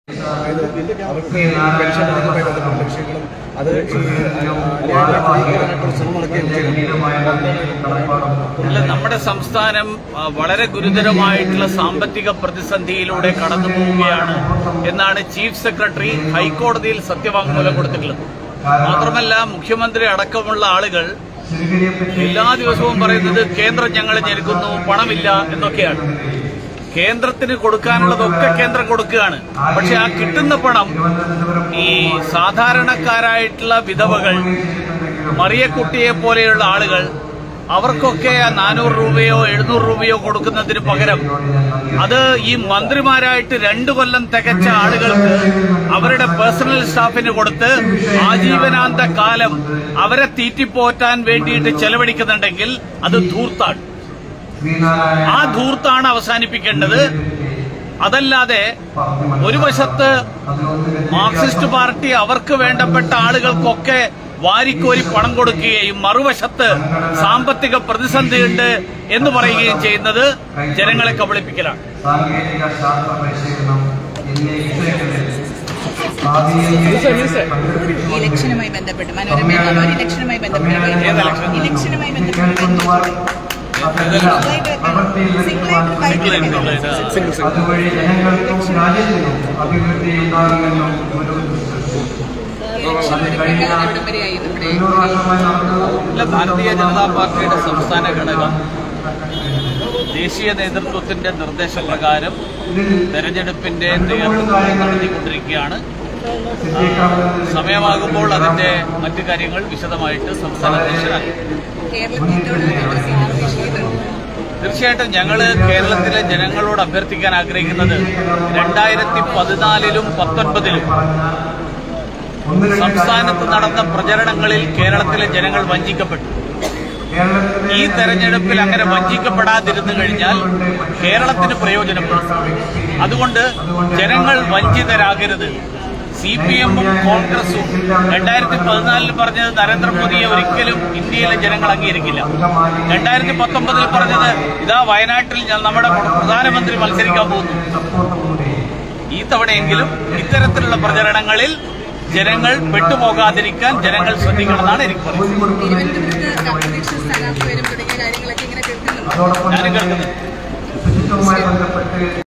അതായത് അവർക്ക് പെൻഷൻ നൽകുന്നതുമായി ബന്ധപ്പെട്ട വിഷയങ്ങളും അത് ഈ ന്യായമായി തെളിയിക്കാനായിട്ടുള്ള ശ്രമം നടക്കുകയും ചെയ്യുന്നു അല്ല നമ്മുടെ സംസ്ഥാനം ആ, വളരെ ഗുരുതരമായിട്ടുള്ള സാമ്പത്തിക പ്രതിസന്ധിയിലൂടെ കടന്നു പോവുകയാണ് എന്നാണ് ചീഫ് സെക്രട്ടറി ഹൈക്കോടതിയിൽ സത്യവാങ്മൂലം കൊടുത്തിട്ടുള്ളത് മാത്രമല്ല മുഖ്യമന്ത്രി അടക്കമുള്ള ആളുകൾ എല്ലാ ദിവസവും പറയുന്നത് കേന്ദ്രം ഞങ്ങൾ ഞെരുക്കുന്നു പണമില്ല എന്നൊക്കെയാണ് കേന്ദ്രത്തിന് കൊടുക്കാനുള്ളതൊക്കെ കേന്ദ്രം കൊടുക്കുകയാണ് പക്ഷെ ആ കിട്ടുന്ന പണം ഈ സാധാരണക്കാരായിട്ടുള്ള വിധവകൾ മറിയക്കുട്ടിയെ പോലെയുള്ള ആളുകൾ അവർക്കൊക്കെ ആ നാനൂറ് രൂപയോ എഴുന്നൂറ് രൂപയോ കൊടുക്കുന്നതിന് പകരം അത് ഈ മന്ത്രിമാരായിട്ട് രണ്ടു കൊല്ലം തികച്ച ആളുകൾക്ക് അവരുടെ പേഴ്സണൽ സ്റ്റാഫിന് കൊടുത്ത് ആജീവനാന്ത കാലം അവരെ തീറ്റിപ്പോറ്റാൻ വേണ്ടിയിട്ട് ചെലവഴിക്കുന്നുണ്ടെങ്കിൽ അത് ധൂർത്താണ് ആ ധൂർത്താണ് അവസാനിപ്പിക്കേണ്ടത് അതല്ലാതെ ഒരു വശത്ത് മാർക്സിസ്റ്റ് പാർട്ടി അവർക്ക് വേണ്ടപ്പെട്ട ആളുകൾക്കൊക്കെ വാരിക്കോരി പണം കൊടുക്കുകയും മറുവശത്ത് സാമ്പത്തിക പ്രതിസന്ധിയുണ്ട് എന്ന് പറയുകയും ചെയ്യുന്നത് ജനങ്ങളെ കബളിപ്പിക്കലാണ് സാങ്കേതിക ശാസ്ത്ര പരിശീലനം എന്നീ വിഷയങ്ങളിൽ ഇലക്ഷനുമായി ബന്ധപ്പെട്ട് മനോരമയിൽ ഒരു ഇലക്ഷനുമായി ബന്ധപ്പെട്ട് ഏത് ഇലക്ഷൻ? ഇലക്ഷനുമായി ബന്ധപ്പെട്ട് അതുവഴി ജനങ്ങൾക്കും രാജ്യത്തിനും അഭിവൃദ്ധി ഉണ്ടാകുമെന്നും ഒരു വിശ്വസിച്ചു ഇലക്ഷൻ ഒരുക്കങ്ങൾ എവിടം വരെയായി നമ്മുടെ തൊണ്ണൂറ് വർഷമായി നടന്നത് അല്ല ഭാരതീയ ജനതാ പാർട്ടിയുടെ സംസ്ഥാന ഘടകം ദേശീയ നേതൃത്വത്തിന്റെ നിർദ്ദേശപ്രകാരം തെരഞ്ഞെടുപ്പിന്റെ തയ്യാറെടുപ്പുകൾ നടത്തിക്കൊണ്ടിരിക്കുകയാണ് സമയമാകുമ്പോൾ അതിന്റെ മറ്റു കാര്യങ്ങൾ വിശദമായിട്ട് സംസ്ഥാന അധ്യക്ഷനാക്കും കേരളത്തോട് ഞങ്ങൾ അപേക്ഷിക്കുന്നുണ്ട് തീർച്ചയായിട്ടും ഞങ്ങൾ കേരളത്തിലെ ജനങ്ങളോട് അഭ്യർത്ഥിക്കാൻ ആഗ്രഹിക്കുന്നത് രണ്ടായിരത്തി പതിനാലിലും പത്തൊൻപതിലും സംസ്ഥാനത്ത് നടന്ന പ്രചരണങ്ങളിൽ കേരളത്തിലെ ജനങ്ങൾ വഞ്ചിക്കപ്പെട്ടു ഈ തെരഞ്ഞെടുപ്പിൽ അങ്ങനെ വഞ്ചിക്കപ്പെടാതിരുന്നു കഴിഞ്ഞാൽ കേരളത്തിന് പ്രയോജനപ്പെടും അതുകൊണ്ട് ജനങ്ങൾ വഞ്ചിതരാകരുത് സി പി എമ്മും കോൺഗ്രസും രണ്ടായിരത്തി പതിനാലിൽ പറഞ്ഞത് നരേന്ദ്രമോദിയെ ഒരിക്കലും ഇന്ത്യയിലെ ജനങ്ങൾ അംഗീകരിക്കില്ല രണ്ടായിരത്തി പത്തൊമ്പതിൽ പറഞ്ഞത് ഇതാ വയനാട്ടിൽ ഞാൻ- നമ്മുടെ പ്രധാനമന്ത്രി മത്സരിക്കാൻ പോകുന്നു ഈ തവണയെങ്കിലും ഇത്തരത്തിലുള്ള പ്രചരണങ്ങളിൽ ജനങ്ങൾ പെട്ടുപോകാതിരിക്കാൻ ജനങ്ങൾ ശ്രദ്ധിക്കണമെന്നാണ് എനിക്ക് പറയുന്നത് തിരുവനന്തപുരത്ത് അപ്രതീക്ഷിത സ്ഥാനാർത്ഥി വരും തുടങ്ങിയ കാര്യങ്ങളൊക്കെ ഇങ്ങനെ കേൾക്കുന്നുണ്ട് അതോടൊപ്പം ഞാനും തന്നെ കേൾക്കുന്നത് ശുചിത്വവുമായി ബന്ധപ്പെട്ട്